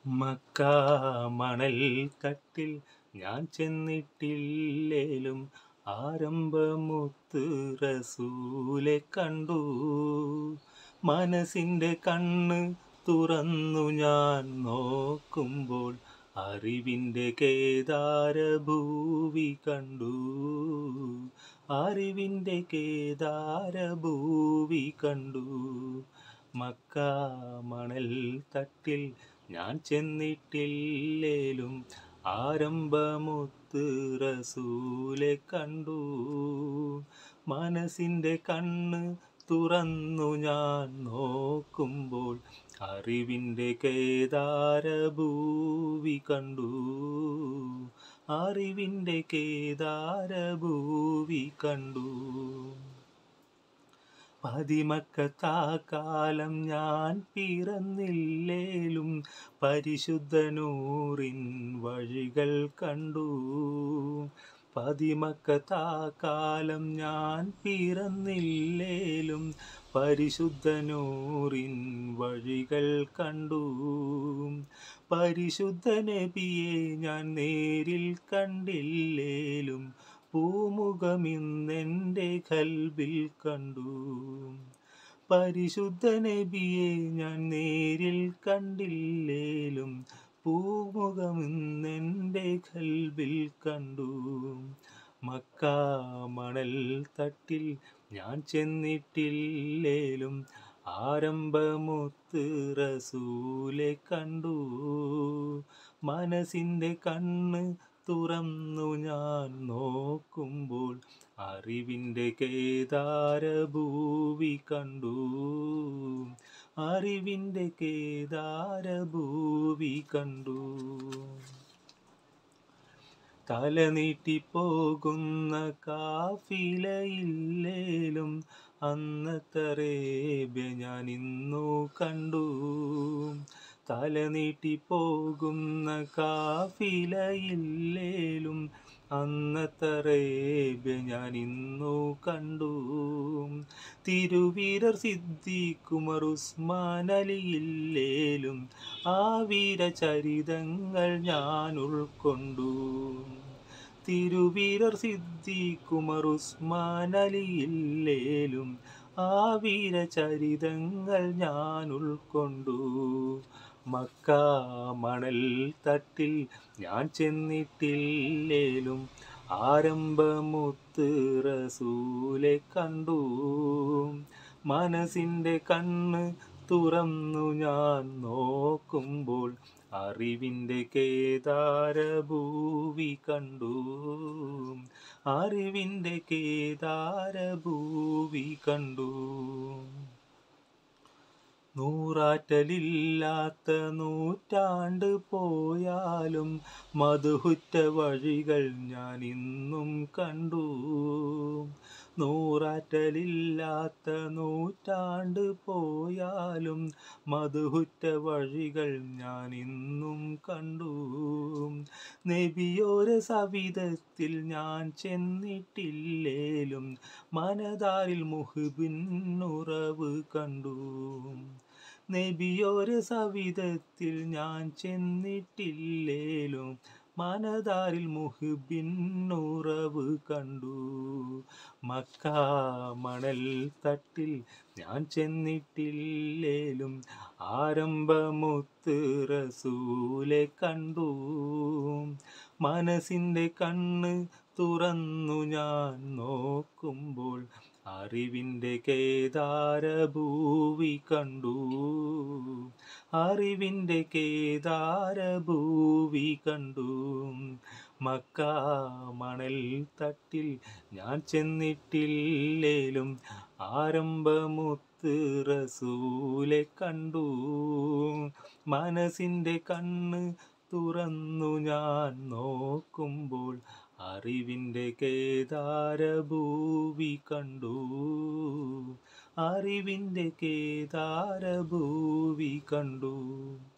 Mecca മണൽ തട്ടിൽ ഞാൻ ചെന്നിട്ടില്ലേലും ആരംഭമുത്ത് റസൂലെ കണ്ടു മനസ്സിൻ്റെ കണ്ണ് തുറന്നു ഞാൻ നോക്കുമ്പോൾ അറിവിൻ്റെ കേദാരഭൂവി കണ്ടു അറിവിൻ്റെ കേദാരഭൂവി കണ്ടു മക്ക മണൽ തട്ടിൽ ഞാൻ ചെന്നിട്ടില്ലേലും ആരംഭമുത്ത് റസൂലെ കണ്ടു മനസ്സിൻ്റെ കണ്ണ് തുറന്നു ഞാൻ നോക്കുമ്പോൾ അറിവിൻ്റെ കേദാരഭൂവി കണ്ടു അറിവിൻ്റെ കേദാരഭൂവി കണ്ടു പതിമക്കത്താക്കാലം ഞാൻ പിറന്നില്ലേലും പരിശുദ്ധനൂറിൻ വഴികൾ കണ്ടു പതിമക്കത്താക്കാലം ഞാൻ പിറന്നില്ലേലും പരിശുദ്ധനൂറിൻ വഴികൾ കണ്ടു പരിശുദ്ധ നബിയെ ഞാൻ നേരിൽ കണ്ടില്ലേലും പൂമുഖമിന്നെൻ്റെ കൽബിൽ കണ്ടു പരിശുദ്ധ നബിയെ ഞാൻ നേരിൽ കണ്ടില്ലേലും പൂമുഖമിന്നെൻ്റെ കൽബിൽ കണ്ടു മക്ക മണൽ തട്ടിൽ ഞാൻ ചെന്നിട്ടില്ലേലും ആരംഭമുത്ത് റസൂലെ കണ്ടു മനസ്സിൻ്റെ കണ്ണ് തുറന്നു ഞാൻ നോക്കുമ്പോൾ അറിവിൻ്റെ കേദാരഭൂവി കണ്ടു അറിവിൻ്റെ കേദാരഭൂവി കണ്ടു തലനീട്ടിപ്പോകുന്ന കാഫിലയില്ലേലും അന്നത്തറേബ്യ ഞാൻ ഇന്നു കണ്ടു തലനീട്ടിപ്പോകുന്ന കാഫിലയില്ലേലും അന്നത്തറേബ്യ ഞാൻ ഇന്നു കണ്ടു തിരുവീരർ സിദ്ദീഖുമർ ഉസ്മാൻ അലിയില്ലേലും ആ വീരചരിതങ്ങൾ ഞാൻ ഉൾക്കൊണ്ടു തിരുവീരർ സിദ്ദീഖുമർ ഉസ്മാൻ അലിയില്ലേലും ആ വീരചരിതങ്ങൾ ഞാൻ ഉൾക്കൊണ്ടു മക്ക മണൽ തട്ടിൽ ഞാൻ ചെന്നിട്ടില്ലേലും ആരംഭമുത്ത് റസൂലെ കണ്ടു മനസ്സിൻ്റെ കണ്ണ് തുറന്നു ഞാൻ നോക്കുമ്പോൾ അറിവിൻ്റെ കേദാരഭൂവി കണ്ടു അറിവിൻ്റെ കേദാരഭൂവി കണ്ടു നൂറാറ്റലില്ലാത്ത നൂറ്റാണ്ട് പോയാലും മധുഹുറ്റ വഴികൾ ഞാൻ ഇന്നും കണ്ടു നൂറാറ്റലില്ലാത്ത നൂറ്റാണ്ട് പോയാലും മധുഹുറ്റ വഴികൾ ഞാൻ ഇന്നും കണ്ടു നബിയോര സവിധത്തിൽ ഞാൻ ചെന്നിട്ടില്ലേലും മനതാരിൽ മുഹിബിന്നുറവ് കണ്ടു നബിയോര സവിധത്തിൽ ഞാൻ ചെന്നിട്ടില്ലേലും മനതാരിൽ മുഹിബിന്നുറവ് കണ്ടു മക്ക മണൽ തട്ടിൽ ഞാൻ ചെന്നിട്ടില്ലേലും ആരംഭമുത്ത് റസൂലെ കണ്ടു മനസ്സിൻ്റെ കണ്ണ് തുറന്നു ഞാൻ നോക്കുമ്പോൾ അറിവിൻ്റെ കേദാരഭൂവി കണ്ടു അറിവിൻ്റെ കേദാരഭൂവി കണ്ടു മക്ക മണൽ തട്ടിൽ ഞാൻ ചെന്നിട്ടില്ലേലും ആരംഭമുത്ത് റസൂലെ കണ്ടു മനസ്സിൻ്റെ കണ്ണ് തുറന്നു ഞാൻ നോക്കുമ്പോൾ അറിവിൻ്റെ കേദാരഭൂവി കണ്ടു അറിവിൻ്റെ കേദാരഭൂവി കണ്ടു